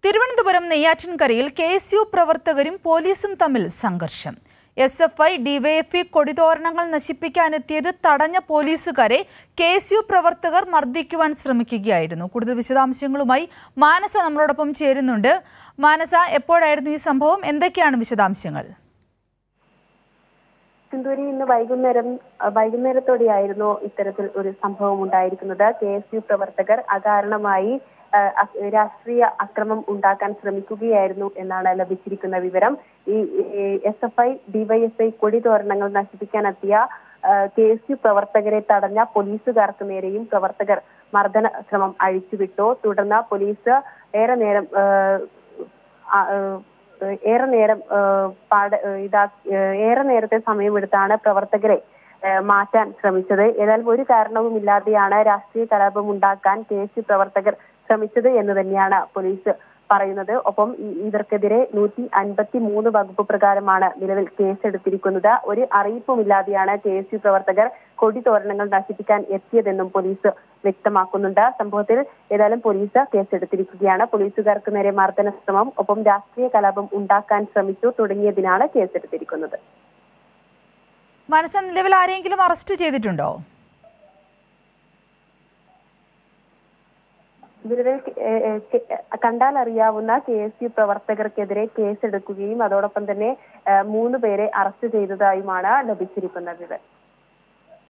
തിരുവനന്തപുരം നെയ്യാറ്റിൻകരയിൽ K S U പ്രവർത്തകരും പോലീസും തമ്മിൽ സംഘർഷം എസ് എഫ് ഐ ഡിവൈഎഫ്ഇ കൊടിതോരണങ്ങൾ നശിപ്പിക്കാനെത്തിയത് തടഞ്ഞ പോലീസുകാരെ കെ എസ് യു പ്രവർത്തകർ മർദ്ദിക്കുവാൻ ശ്രമിക്കുകയായിരുന്നു കൂടുതൽ വിശദാംശങ്ങളുമായി മാനസ നമ്മളോടൊപ്പം ചേരുന്നുണ്ട് മാനസ എപ്പോഴായിരുന്നു ഈ സംഭവം എന്തൊക്കെയാണ് വിശദാംശങ്ങൾ സിന്ദൂരി ഇന്ന് വൈകുന്നേരം അഹ് വൈകുന്നേരത്തോടെയായിരുന്നു ഇത്തരത്തിൽ ഒരു സംഭവം ഉണ്ടായിരിക്കുന്നത് കെ എസ് യു പ്രവർത്തകർ അകാരണമായി അഹ് അ- രാഷ്ട്രീയ അക്രമം ഉണ്ടാക്കാൻ ശ്രമിക്കുകയായിരുന്നു എന്നാണ് ലഭിച്ചിരിക്കുന്ന വിവരം ഈ എസ് എഫ് ഐ ഡിവൈഎസ്ഐ കൊടി തോരണങ്ങൾ നശിപ്പിക്കാനെത്തിയ കെ എസ് യു പ്രവർത്തകരെ തടഞ്ഞ പോലീസുകാർക്ക് നേരെയും പ്രവർത്തകർ മർദ്ദന ശ്രമം അഴിച്ചുവിട്ടു തുടർന്ന് പോലീസ് ഏറെ നേരം ആഹ് ആ, ഏഹ്, ഏറെ നേരം ഏഹ്, പാട ഏഹ്, ഇതാ ഏഹ്, ഏറെ നേരത്തെ സമയമെടുത്താണ് പ്രവർത്തകരെ ഏഹ്, മാറ്റാൻ ശ്രമിച്ചത് ഏതായാലും ഒരു കാരണവുമില്ലാതെയാണ് രാഷ്ട്രീയ കലാപം ഉണ്ടാക്കാൻ കെ എസ് യു പ്രവർത്തകർ ശ്രമിച്ചത് എന്ന് തന്നെയാണ് പോലീസ് പറയുന്നത് ഒപ്പം ഈ- ഇവർക്കെതിരെ നൂറ്റി അൻപത്തി മൂന്ന് വകുപ്പ് പ്രകാരമാണ് നിലവിൽ കേസെടുത്തിരിക്കുന്നത് ഒരു അറിയിപ്പുമില്ലാതെയാണ് കെ എസ് യു പ്രവർത്തകർ കൊടി തോരണങ്ങൾ നശിപ്പിക്കാൻ എത്തിയതെന്നും പോലീസ് വ്യക്തമാക്കുന്നുണ്ട് സംഭവത്തിൽ ഏതായാലും പോലീസ് കേസെടുത്തിരിക്കുകയാണ് പോലീസുകാർക്ക് നേരെ മർദ്ദന ശ്രമം ഒപ്പം രാഷ്ട്രീയ കലാപം ഉണ്ടാക്കാൻ ശ്രമിച്ചു തുടങ്ങിയതിനാണ് കേസെടുത്തിരിക്കുന്നത് മാനസ നിലവിൽ ആരെങ്കിലും അറസ്റ്റ് ചെയ്തിട്ടുണ്ടോ നിലവിൽ ഏഹ്, ഏഹ്, കെ- കണ്ടാൽ അറിയാവുന്ന കെ എസ് യു പ്രവർത്തകർക്കെതിരെ കേസെടുക്കുകയും അതോടൊപ്പം തന്നെ ഏഹ്, മൂന്ന് പേരെ അറസ്റ്റ് ചെയ്തതായുമാണ് ലഭിച്ചിരിക്കുന്ന വിവരം